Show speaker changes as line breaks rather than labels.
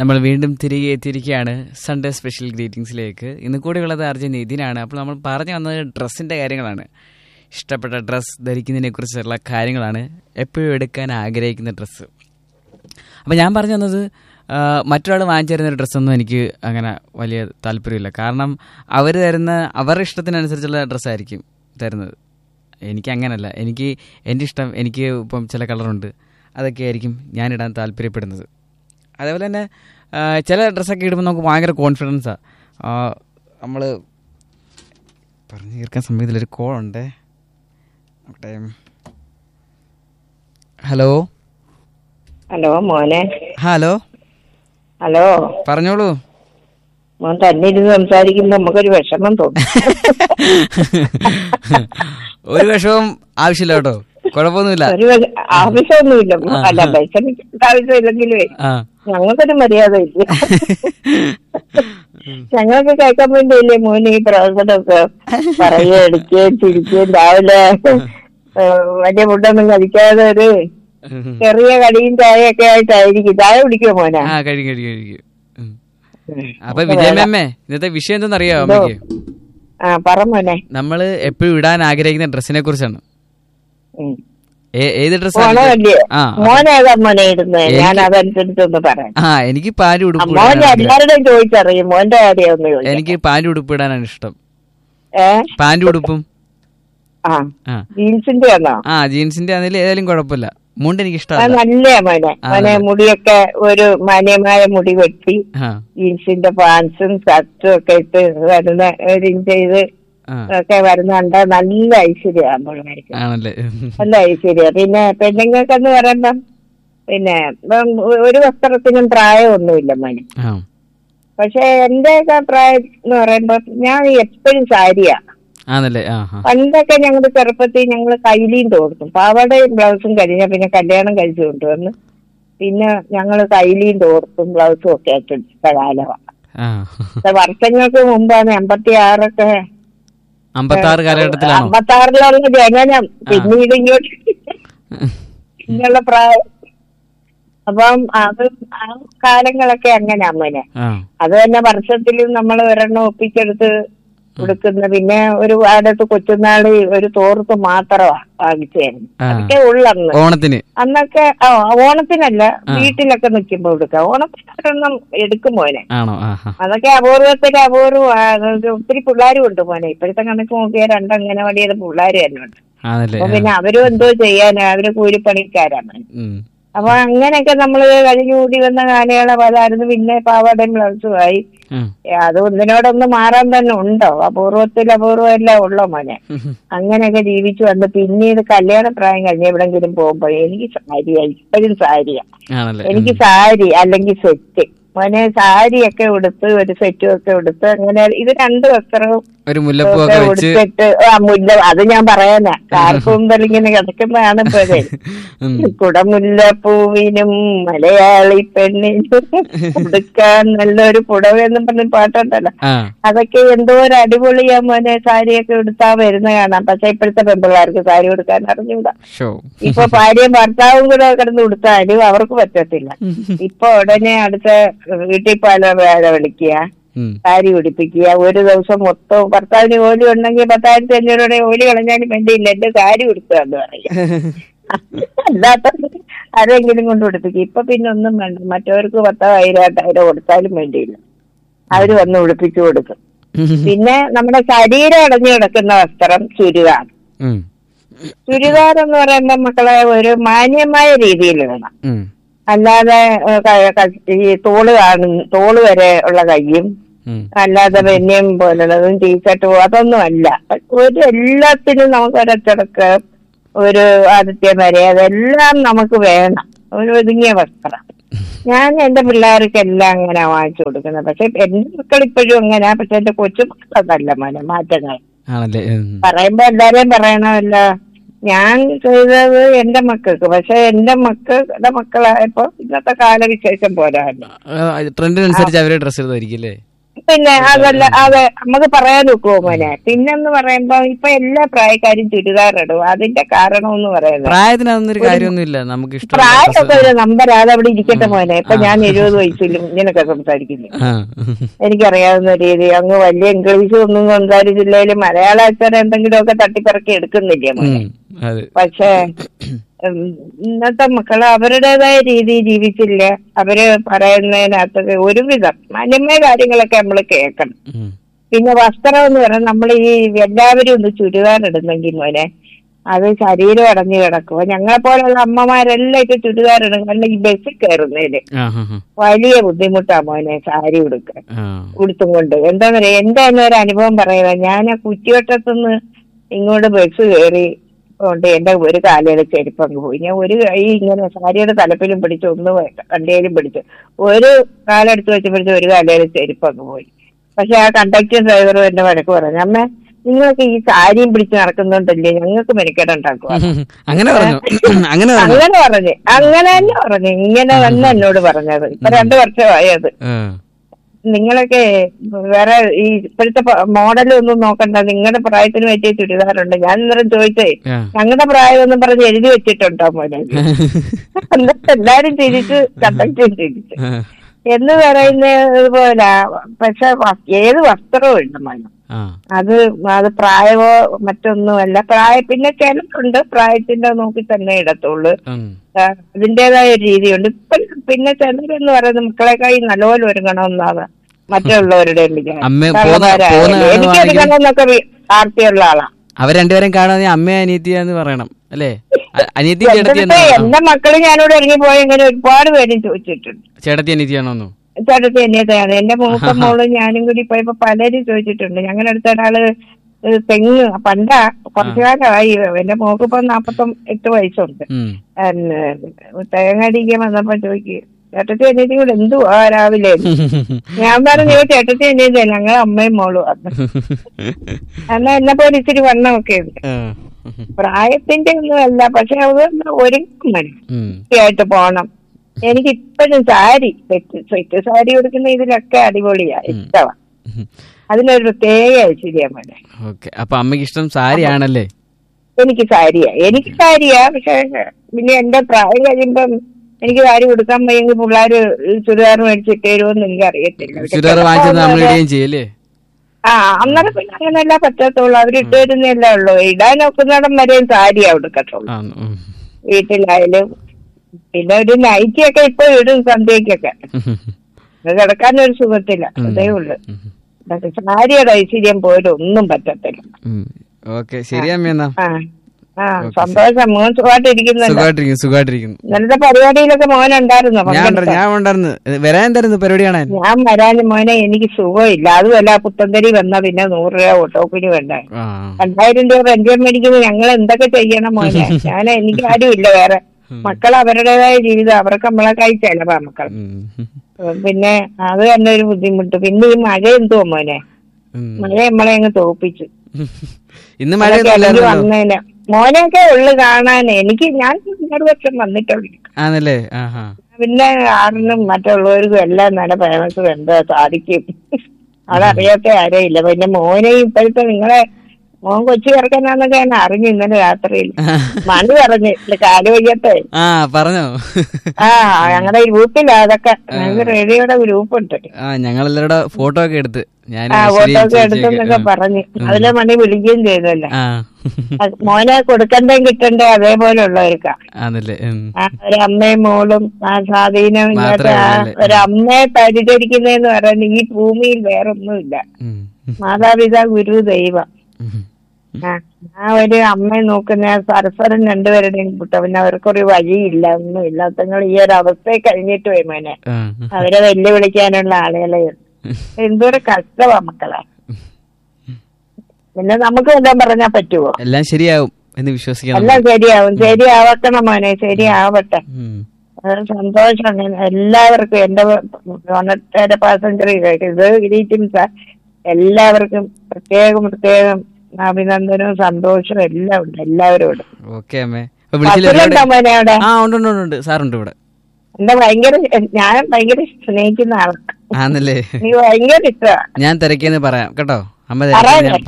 നമ്മൾ വീണ്ടും തിരികെ എത്തിയിരിക്കുകയാണ് സൺഡേ സ്പെഷ്യൽ ഗ്രീറ്റിംഗ്സിലേക്ക് ഇന്ന് കൂടെയുള്ളത് അർജുൻ നിതിനാണ് അപ്പോൾ നമ്മൾ പറഞ്ഞു വന്നത് ഡ്രസ്സിൻ്റെ കാര്യങ്ങളാണ് ഇഷ്ടപ്പെട്ട ഡ്രസ്സ് ധരിക്കുന്നതിനെ കുറിച്ചുള്ള കാര്യങ്ങളാണ് എപ്പോഴും എടുക്കാൻ ആഗ്രഹിക്കുന്ന ഡ്രസ്സ് അപ്പോൾ ഞാൻ പറഞ്ഞു തന്നത് ആ, മറ്റൊരാൾ വാങ്ങിച്ചു തരുന്ന ഒരു ഡ്രസ്സൊന്നും എനിക്ക് അങ്ങനെ വലിയ താല്പര്യമില്ല കാരണം അവർ തരുന്ന അവരുടെ ഇഷ്ടത്തിനനുസരിച്ചുള്ള ഡ്രസ്സായിരിക്കും തരുന്നത് എനിക്ക് അങ്ങനല്ല എനിക്ക് എൻ്റെ ഇഷ്ടം എനിക്ക് ഇപ്പം ചില കളറുണ്ട് അതൊക്കെ ആയിരിക്കും ഞാനിടാൻ താല്പര്യപ്പെടുന്നത് അതേപോലെ തന്നെ ആ, ചില ഡ്രസ്സൊക്കെ ഇടുമ്പോൾ നമുക്ക് ഭയങ്കര കോൺഫിഡൻസാണ് നമ്മൾ പറഞ്ഞു തീർക്കാൻ സമയത്തിലൊരു കോൾ ഉണ്ടേ നോക്കട്ടെ ഹലോ
ഹലോ മോനെ
ഹലോ
ഹലോ
പറഞ്ഞോളൂ
മോൻ തന്നെ ഇരുന്ന് സംസാരിക്കുമ്പോ നമുക്കൊരു വിഷമം തോന്നും
ഒരു വിഷമവും ആവശ്യമില്ല കേട്ടോ കുഴപ്പമൊന്നുമില്ല
ഒരു വെ- ആവശ്യമൊന്നുമില്ല അല്ല വിഷമിക്കേണ്ട ആവശ്യമില്ലെങ്കിലേ
ആ
ഞങ്ങൾക്കൊരു മര്യാദ ഇല്ല ഞങ്ങൾക്ക് കേൾക്കാൻ വേണ്ടിയല്ലേ മോന് ഈ പ്രവർത്തനമൊക്കെ പറയുകയും എടുക്കുകയും ചിരിക്കുകയും രാവിലെ ഏ, വലിയ ഫുഡൊന്നും കഴിക്കാതെ ഒരു ചെറിയ കടിയും ചായയൊക്കെ ആയിട്ടായിരിക്കും ചായ കുടിക്കുമോ മോനെ
ആ കഴിക്കും കഴിക്കും കഴിക്കും ഉം. അപ്പൊ വിജയമേ ഇന്നത്തെ വിഷയം എന്തെന്ന് അറിയാമോ
എന്തോ?
അമ്മയ്ക്ക്
ആ പറ മോനെ
നമ്മള് എപ്പോഴും ഇടാൻ ആഗ്രഹിക്കുന്ന ഡ്രസ്സിനെ കുറിച്ചാണ്
ഉം.
ഏ- ഏത്
മോനെ
ഡ്രസ്സാണ്
വലിയ
ആ
മോനേതാ മോനെ ഇടുന്നത് ഞാൻ അതനുസരിച്ചൊന്ന് പറയാം
ആ എനിക്ക് പാൻറ് ഉടുപ്പ്
മോൻ
ഇടാനാണ് ആഗ്രഹം.
എല്ലാവരുടെയും ചോദിച്ചറിയും മോന്റെ കാര്യം ഒന്ന് ചോദിക്കാം
എനിക്ക് പാൻറ് ഉടുപ്പ് ഇടാനാണ് ഇഷ്ടം
ഏ
പാൻറ് ഉടുപ്പും
ആ
ആ
ജീൻസിന്റെ ആണോ
ആ ജീൻസിന്റെ ആണെങ്കിലും ഏതായാലും കുഴപ്പമില്ല മുണ്ട് എനിക്ക്
അത്
ഇഷ്ടമല്ല
നല്ല മോനെ മോനെ മുടിയൊക്കെ ഒരു മാന്യമായ മുടി വെട്ടി
ആ
ജീൻസിന്റെ പാൻസും ഷർട്ടും ഒക്കെ ഇട്ട് വരുന്ന ഒരു ചെയ്ത്
ആ
ഒക്കെ വരുന്നുണ്ട് നല്ല ഐശ്വര്യമാണ് പിള്ളേർക്ക്
ആണല്ലേ
നല്ല ഐശ്വര്യ പിന്നെ പെണ്ണുങ്ങൾക്കെന്ന് പറയുമ്പം പിന്നെ ഇപ്പം ഒരു വസ്ത്രത്തിനും പ്രായമൊന്നുമില്ല മോനെ
ആ
പക്ഷെ എന്റെയൊക്കെ പ്രായം എന്ന് പറയുമ്പോ ഞാൻ എപ്പോഴും സാരിയാ
ആണല്ലേ ആ ആ
പണ്ടൊക്കെ ഞങ്ങളുടെ ചെറുപ്പത്തിൽ ഞങ്ങൾ കൈലിയും തോർത്തും പാവാടയും ബ്ലൗസും കഴിഞ്ഞ പിന്നെ കല്യാണം കഴിച്ചു കൊണ്ടുവന്ന് പിന്നെ ഞങ്ങൾ കൈലിയും തോർത്തും ബ്ലൗസും ഒക്കെ ആയിട്ട് എടുത്ത കാലമാണ്
ആ
വർഷങ്ങൾക്ക് മുമ്പാണ് എൺപത്തി ആറൊക്കെ
അമ്പത്തി ആറ് കാലഘട്ടത്തിലാണോ
അമ്പത്തി ആറിലുള്ള ജനനം പിന്നീട് ഇങ്ങോട്ട് ഇങ്ങനെയുള്ള പ്രായം അപ്പം അത് ആ കാലങ്ങളൊക്കെ അങ്ങനെ അമ്മനെ
ആ
അത് തന്നെ വർഷത്തിൽ നമ്മൾ ഒരെണ്ണം ഒപ്പിച്ചെടുത്ത് കൊടുക്കുന്ന പിന്നെ ഒരു കാലത്ത് കൊച്ചുനാള് ഒരു തോർത്ത് മാത്രമാണ് വാങ്ങിച്ചായിരുന്നു
ആ.
അതൊക്കെ ഉള്ളന്ന്
ഓണത്തിന്
അന്നൊക്കെ ആ ഓണത്തിനല്ല വീട്ടിലൊക്കെ നിൽക്കുമ്പോ എടുക്കാം ഓണത്തിന് ഒരെണ്ണം എടുക്കും മോനെ
ആണോ ആ ആ
അതൊക്കെ അപൂർവത്തിൽ അപൂർവം ഒത്തിരി പിള്ളേരും ഉണ്ട് മോനെ ഇപ്പോഴത്തെ കണക്ക് നോക്കിയാൽ രണ്ടംഗനവാടിയുടെ പിള്ളേർ തന്നെ ഉണ്ട്
ആണല്ലേ
അപ്പൊ പിന്നെ അവരും എന്തോ ചെയ്യാനാ അവര് കൂലിപ്പണിക്കാരാണ്
ഉം.
അപ്പൊ അങ്ങനെയൊക്കെ നമ്മള് കഴിഞ്ഞുകൂടി വന്ന കാലയളവ് അതായിരുന്നു പിന്നെ പാവാടയും ബ്ലൗസുമായി
ഉം.
ഏ, അത് ഒന്നിനോടൊന്ന് മാറാൻ തന്നെ ഉണ്ടോ അപൂർവത്തിൽ അപൂർവം എല്ലാം ഉള്ളോ മോനെ അങ്ങനെയൊക്കെ ജീവിച്ചു വന്ന് പിന്നീട് കല്യാണ പ്രായം കഴിഞ്ഞ് എവിടെങ്കിലും പോകുമ്പോ എനിക്ക് സാരിയാ ഇപ്പോഴും സാരിയാ
ആണല്ലേ
എനിക്ക് സാരി അല്ലെങ്കിൽ സെറ്റ് മോനെ സാരിയൊക്കെ ഉടുത്ത് ഒരു സെറ്റും ഒക്കെ ഉടുത്ത് അങ്ങനെ ഇത് രണ്ട് വസ്ത്രവും
ഒരു മുല്ലപ്പൂ ഒക്കെ
ഒക്കെ
വെച്ച്
ഉടുത്തിട്ട് ആ മുല്ല അത് ഞാൻ പറയാനാ കാർക്കൂന്തൽ ഇങ്ങനെ കിടക്കുമ്പോഴാണ് ഇപ്പോഴേ
ഉം.
കുടമുല്ലപ്പൂവിനും മലയാളി പെണ്ണിനും ഉടുക്കാൻ നല്ലൊരു പുടവ എന്നും പറഞ്ഞ പാട്ടുണ്ടല്ലോ
ആ
അതൊക്കെ എന്തോ ഒരു അടിപൊളിയാ മോനെ സാരിയൊക്കെ ഉടുത്താ വരുന്ന കാണാം പക്ഷെ ഇപ്പോഴത്തെ പെൺപിള്ളേർക്ക് സാരി ഉടുക്കാൻ അറിഞ്ഞൂടാ
ഷോ
ഇപ്പൊ ഭാര്യയും ഭർത്താവും കൂടെ കിടന്ന് ഉടുത്താലും അവർക്ക് പറ്റത്തില്ല ഇപ്പൊ ഉടനെ അടുത്ത വീട്ടിൽ പാല വേല വിളിക്കുക
ഉം.
സാരി ഉടുപ്പിക്കുക ഒരു ദിവസം മൊത്തം ഭർത്താവിന് ജോലി ഉണ്ടെങ്കിൽ പത്തായിരത്തി അഞ്ഞൂറ് രൂപയുടെ ജോലി കളഞ്ഞാലും വേണ്ടിയില്ല എന്റെ സാരി ഉടുക്കുക എന്ന് പറയാം അല്ലാത്ത ആരെങ്കിലും കൊണ്ട് ഉടുപ്പിക്കും ഇപ്പൊ പിന്നെ ഒന്നും വേണ്ട മറ്റവർക്ക് പത്തോ ആയിരത്തായിരം കൊടുത്താലും വേണ്ടിയില്ല അവര് വന്ന് ഉടുപ്പിച്ചു കൊടുക്കും പിന്നെ നമ്മുടെ ശരീരം അടഞ്ഞു കിടക്കുന്ന വസ്ത്രം ചുരിദാർ
ഉം.
ചുരിദാർ എന്ന് പറയുമ്പോ മക്കളെ ഒരു മാന്യമായ രീതിയിൽ വേണം
ഉം.
അല്ലാതെ ഏ, ക- ക- ഈ തോള് കാണുന്ന തോള് വരെ ഉള്ള കയ്യും
ഉം.
അല്ലാതെ ബന്യം പോലുള്ളതും ടീഷർട്ടും അതൊന്നും അല്ല ഒരു എല്ലാത്തിനും നമുക്ക് ഒരച്ചടക്ക് ഒരു ആദിത്യം വരെ അതെല്ലാം നമുക്ക് വേണം ഒരു ഒതുങ്ങിയ വസ്ത്രം ഞാൻ എന്റെ പിള്ളേർക്കെല്ലാം അങ്ങനെ വാങ്ങിച്ചു കൊടുക്കുന്നത് പക്ഷെ എന്റെ മക്കൾ ഇപ്പോഴും അങ്ങനെ പക്ഷെ എന്റെ കൊച്ചുമക്കൾ അതല്ല മോനെ മാറ്റങ്ങൾ
ആണല്ലേ ഉം.
പറയുമ്പോ എല്ലാരെയും പറയണമല്ല ഞാൻ ചെയ്തത് എന്റെ മക്കൾക്ക് പക്ഷെ എന്റെ മക്കളുടെ മക്കളായപ്പോ ഇന്നത്തെ കാലവിശേഷം പോരായിരുന്നു
ആ, ട്രെൻഡിനനുസരിച്ച് അവര് ഡ്രസ്സ് എടുത്തായിരിക്കും അല്ലേ
പിന്നെ അതല്ല അതെ നമുക്ക് പറയാൻ ഒക്കുമോ മോനെ പിന്നെന്ന് പറയുമ്പോ ഇപ്പൊ എല്ലാ പ്രായക്കാരും ചുരിദാർ ഇടും അതിന്റെ കാരണം എന്ന് പറയുന്നത്
പ്രായത്തിന് അതൊന്നൊരു കാര്യമൊന്നുമില്ല നമുക്ക് ഇഷ്ടമുള്ള
പ്രായമൊക്കെ
dress-
ഒരു നമ്പർ അത് അവിടെ ഇരിക്കട്ടെ മോനെ ഇപ്പൊ ഞാൻ എഴുപത് വയസ്സിലും ഇങ്ങനൊക്കെ സംസാരിക്കുന്നു
ആ.
എനിക്കറിയാവുന്ന രീതി അങ്ങ് വലിയ ഇംഗ്ലീഷ് ഒന്നും സംസാരിച്ചില്ലേലും മലയാള അക്ഷരം എന്തെങ്കിലുമൊക്കെ തട്ടിപ്പറക്കി എടുക്കുന്നില്ലേ മോനെ
ഉം, അതെ
പക്ഷേ ഉം, ഇന്നത്തെ മക്കള് അവരുടേതായ രീതിയിൽ ജീവിച്ചില്ല അവര് പറയുന്നതിനകത്തൊക്കെ ഒരുവിധം മാന്യമായ കാര്യങ്ങളൊക്കെ നമ്മൾ കേൾക്കണം
ഉം.
പിന്നെ വസ്ത്രം എന്ന് പറഞ്ഞാൽ നമ്മൾ ഈ എല്ലാവരും ഒന്ന് ചുരിദാർ ഇടുന്നെങ്കിൽ മോനെ അത് ശരീരം അടഞ്ഞു കിടക്കുമോ ഞങ്ങളെ പോലെയുള്ള അമ്മമാരെല്ലാം ഇപ്പൊ ചുരിദാർ ഇടും കാരണം ഈ ബസ്സിൽ കയറുന്നതിന്
ആ, ആ, ആ.
വലിയ ബുദ്ധിമുട്ടാ മോനെ സാരി ഉടുക്കാൻ
ആ.
ഉടുത്തും കൊണ്ട് എന്താ പറയാ എന്റെ തന്നെ ഒരു അനുഭവം പറയുക ഞാൻ ആ കുറ്റിവട്ടത്തുനിന്ന് ഇങ്ങോട്ട് ബസ് കയറി കൊണ്ട് എന്റെ ഒരു കാലയുടെ ചെരുപ്പ് അങ്ങ് പോയി ഞാൻ ഒരു കൈ ഇങ്ങനെ സാരിയുടെ തലപ്പിലും പിടിച്ച് ഒന്ന് കണ്ടയിലും പിടിച്ച് ഒരു കാലെടുത്ത് വെച്ചപ്പോഴത്തെ ഒരു കാലയുടെ ചെരുപ്പ് അങ്ങ് പോയി പക്ഷെ ആ കണ്ടക്ടർ ഡ്രൈവറും എന്റെ വഴക്ക് പറഞ്ഞു അമ്മ നിങ്ങൾക്ക് ഈ സാരിയും പിടിച്ച് നടക്കുന്നുണ്ടല്ലേ ഞങ്ങൾക്ക് മെനക്കേടുണ്ടാക്കുക
അങ്ങനെ പറഞ്ഞു അങ്ങനെ പറഞ്ഞു
അങ്ങനെ പറഞ്ഞു അങ്ങനെ തന്നെ പറഞ്ഞു ഇങ്ങനെ തന്നെ എന്നോട് പറഞ്ഞത് ഇപ്പൊ രണ്ടു വർഷമായി അത്
ആ.
നിങ്ങളൊക്കെ വേറെ ഈ ഇപ്പോഴത്തെ മോഡലൊന്നും നോക്കണ്ട നിങ്ങളുടെ പ്രായത്തിന് പറ്റിയ ചുരിദാറുണ്ട് ഞാൻ ഇന്നലെ ചോദിച്ചേ
ആ.
ഞങ്ങളുടെ പ്രായം ഒന്നും പറഞ്ഞ് എഴുതി വെച്ചിട്ടുണ്ടോ മോനെ എന്നിട്ട് എല്ലാരും തിരിച്ച് കണ്ടക്ടർ തിരിച്ചു
ആ.
എന്ന് പറയുന്നത് പോലെ പക്ഷെ വ- ഏത് വസ്ത്രവും ഉണ്ട് മോനെ
ആ.
അത് അത് പ്രായമോ മറ്റൊന്നുമല്ല പ്രായ പിന്നെ ചിലരുണ്ട് പ്രായത്തിന്റെ നോക്കി തന്നെ ഇടത്തുള്ളൂ
ഉം.
ആ, അതിന്റേതായ ഒരു രീതിയുണ്ട് ഇപ്പൊ പിന്നെ ചിലരെന്ന് പറയുന്നത് മക്കളെക്കായി നല്ലപോലെ ഒരുങ്ങണമെന്നാണ് മറ്റുള്ളവരുടെ വിചാരം.
അമ്മ പോന്ന-
കള്ളന്മാരായാലും.
പോന്ന
എനിക്ക്
ആളാണെങ്കിൽ-
എടുക്കണമെന്നൊക്കെ വി- ആർത്തിയുള്ള ആളാ
അവര് രണ്ടുപേരും കാണാൻ അമ്മ അനിയത്തിയാന്ന് പറയണം അല്ലേ അ- അനിയത്തി ചേട്ടത്തി
എന്നിട്ട്
എന്നാ
എന്റെ മക്കള് ഞാനിവിടെ ഇറങ്ങി പോയ ഇങ്ങനെ ഒരുപാട് പേരും ചോദിച്ചിട്ടുണ്ട്
ചേട്ടത്തി അനിയത്തിയാണോന്നു
ചേട്ടത്തി എന്നെയാണ് എന്റെ മൂത്ത മോളും ഞാനും കൂടി പോയപ്പോ പലരും ചോദിച്ചിട്ടുണ്ട് ഞങ്ങളുടെ അടുത്ത ഒരാള് ഏഹ് തെങ്ങ് പണ്ടാ കുറച്ചു കാലമായി എന്റെ മോക്ക് ഇപ്പൊ നാപ്പത്തൊ എട്ട് വയസ്സുണ്ട്
ഉം.
പിന്നെ തേങ്ങ അടിക്കാൻ വന്നപ്പോ ചോദിക്കും ചേട്ടത്തി അനിയത്തി കൂടെ എന്തുവാ രാവിലെ ഞാൻ പറഞ്ഞു ചേട്ടത്തി അനിയത്തി ഞങ്ങൾ അമ്മയും മോളും വന്നു എന്നാ എന്നെ പോലെ ഇച്ചിരി വണ്ണമൊക്കെ ഉണ്ട്
ആ.
പ്രായത്തിന്റെ ഒന്നും അല്ല പക്ഷെ അത് ഒരുക്കും മതി
ഉം.
വൃത്തിയായിട്ട് പോണം എനിക്ക് ഇപ്പോഴും സാരി സെറ്റ് സെറ്റ് സാരി ഉടുക്കുന്ന ഇതിലൊക്കെ അടിപൊളിയാ ഇഷ്ടമാ
ഉം.
അതിനൊരു പ്രത്യേക ഐശ്വര്യ മോനെ
ഓക്കെ അപ്പൊ അമ്മയ്ക്ക് ഇഷ്ടം സാരി ആണല്ലേ
എനിക്ക് സാരിയാ എനിക്ക് സാരിയാ പക്ഷെ പിന്നെ എന്റെ പ്രായം കഴിയുമ്പം എനിക്ക് സാരി കൊടുക്കാൻ വയ്യെങ്കിൽ പിള്ളേര് ചുരിദാർ മേടിച്ചിട്ട് തരുമെന്ന് എനിക്ക് അറിയത്തില്ല പക്ഷെ
ചുരിദാർ വാങ്ങിച്ചത് നമ്മൾ
ചിലപ്പോ
ഇടുകയും ചെയ്യല്ലേ
ആ അന്നേരം പിന്നെ അങ്ങനെയല്ല പറ്റത്തുള്ളൂ അവരിട്ട് തരുന്നല്ലേ ഉള്ളൂ ഇടാൻ ഒക്കുന്നിടം വരെയും സാരിയാ കൊടുക്കത്തുള്ളൂ
ആ ഉം.
വീട്ടിലായാലും പിന്നെ ഒരു നൈറ്റി ഒക്കെ ഇപ്പൊ ഇടും സന്ധ്യക്കൊക്കെ അത് കിടക്കാനൊരു സുഖത്തില്ല അതേ ഉള്ളു പക്ഷെ സാരിയുടെ ഐശ്വര്യം പോലും ഒന്നും പറ്റത്തില്ല
ഉം. ഓക്കെ ശരി അമ്മ എന്നാ
ആ ആ സന്തോഷം മോൻ സുഖമായിട്ടിരിക്കുന്നുണ്ട്
സുഖമായിട്ടിരിക്കുന്നു സുഖമായിട്ടിരിക്കുന്നു
ഇന്നലത്തെ പരിപാടിയിലൊക്കെ മോൻ ഉണ്ടായിരുന്നോ
ഞാൻ ഉണ്ട്- ഞാൻ ഉണ്ടായിരുന്നു ഇത് വരാൻ എന്തായിരുന്നു പരിപാടി കാണാൻ
ഞാൻ വരാനും മോനെ എനിക്ക് സുഖമില്ല അതുമല്ല പുത്തന്തരി വന്നാ പിന്നെ നൂറ് രൂപ ഓട്ടോക്കിന് വേണ്ട
ആ
രണ്ടായിരം രൂപ പെൻഷൻ മേടിക്കുമ്പോൾ ഞങ്ങൾ എന്തൊക്കെ ചെയ്യണം മോനെ ഞാൻ എനിക്ക് ആരുമില്ല വേറെ മക്കൾ അവരുടേതായ ജീവിതം അവർക്ക് നമ്മളെക്കായി ചെലവാ മക്കൾ
ഉം.
പിന്നെ അത് തന്നെ ഒരു ബുദ്ധിമുട്ട് പിന്നെ ഈ മഴ എന്തുവാ മോനെ
ഉം.
മഴ നമ്മളെ അങ്ങ് തോപ്പിച്ചു
ഇന്ന് മഴ
അതൊക്കെ ഇറങ്ങി വന്നേനെ മോനെയൊക്കെ ഉള്ളു കാണാൻ എനിക്ക് ഞാൻ ഒരു വർഷം വന്നിട്ടുള്ളൂ
ആണല്ലേ ആ ആ
പിന്നെ ആറിനും മറ്റുള്ളവർക്കും എല്ലാം നല്ല ഫേമസ് എന്താ സാധിക്കും അതറിയാത്ത ആരും ഇല്ല പിന്നെ മോനെയും ഇപ്പോഴത്തെ നിങ്ങളെ മോൻ കൊച്ചു കിടക്കാനാന്നൊക്കെ ഞാൻ അറിഞ്ഞു ഇന്നലെ രാത്രിയിൽ മണി പറഞ്ഞു കാല് വയ്യത്തെ
ആ പറഞ്ഞോ
ആ ഞങ്ങളുടെ ഗ്രൂപ്പിലാ അതൊക്കെ ഞങ്ങൾക്ക് റേഡിയോയുടെ ഗ്രൂപ്പുണ്ട്
ആ ഞങ്ങളെല്ലാവരുടെ ഫോട്ടോ ഒക്കെ എടുത്ത് ഞാൻ
ആ ഫോട്ടോ ഒക്കെ എടുത്തെന്നൊക്കെ പറഞ്ഞു അതിലെ മണി വിളിക്കുകയും ചെയ്തല്ലേ
ആ
അത് മോനെ കൊടുക്കണ്ടേ കിട്ടണ്ടേ അതേപോലെ ഉള്ളവർക്കാ
ആണല്ലേ ഉം.
ആ ഒരമ്മയും മോളും ആ സ്വാധീനം ഇല്ലാത്ത
മാത്രമേ
ആ
ഉള്ളൂ.
ഒരമ്മയെ പരിചരിക്കുന്നതെന്ന് പറയുന്നത് ഈ ഭൂമിയിൽ വേറൊന്നുമില്ല
ഉം.
മാതാപിതാ ഗുരു ദൈവം
ഉം.
ആ ആ ഒരു അമ്മയെ നോക്കുന്ന പരസ്പരം രണ്ടുപേരുടെയും കൂട്ടം പിന്നെ അവർക്കൊരു വഴിയില്ല ഒന്നും ഇല്ലാത്തങ്ങൾ ഈ ഒരു അവസ്ഥയെ കഴിഞ്ഞിട്ട് പോയി മോനെ
ആ.
അവരെ വെല്ലുവിളിക്കാനുള്ള ആളുകളെ എന്തോരം കഷ്ടമാ മക്കളെ പിന്നെ നമുക്ക് എല്ലാം പറഞ്ഞാൽ പറ്റുമോ
എല്ലാം ശരിയാവും എന്ന് വിശ്വസിക്കണം
എല്ലാം ശരിയാവും ശരിയാവക്കണം മോനെ ശരിയാവട്ടെ
ഉം.
അത് സന്തോഷം അങ്ങനെ എല്ലാവർക്കും എന്റെ ഓണത്തേടെ പാസഞ്ചർ ഇത് ഗ്രീറ്റിംഗ്സ് എല്ലാവർക്കും പ്രത്യേകം പ്രത്യേകം അഭിനന്ദനവും സന്തോഷവും എല്ലാം ഉണ്ട് എല്ലാവരോടും
ഓക്കെ അമ്മേ അപ്പൊ വിളിച്ചില്ല
ബസ്സിലുണ്ടോ
ഒരുപാട്-
മോനെ അവിടെ
ആ ഉണ്ട് ഉണ്ട് ഉണ്ട്, ഉണ്ട് സാറുണ്ട് ഇവിടെ
എന്റെ ഭയങ്കര ഞാൻ ഭയങ്കര സ്നേഹിക്കുന്ന ആളാണ്
ആന്നല്ലേ
എനിക്ക് ഭയങ്കര ഇഷ്ടമാണ്
ഞാൻ തിരക്കിയെന്ന് പറയാം കേട്ടോ അമ്മ
പറയാം.
തിരക്കിയെന്ന് ഞാൻ